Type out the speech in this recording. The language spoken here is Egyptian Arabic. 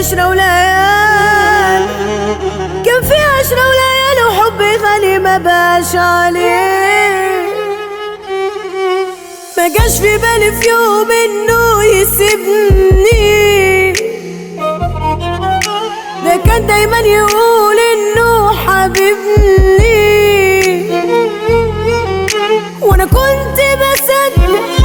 عشرة وليال كان في عشرة وليال وحبي غالي ما باش عليه ما جاش في بالي في يوم انه يسيبني ده كان دايما يقول انه حبيبني وانا كنت بصدق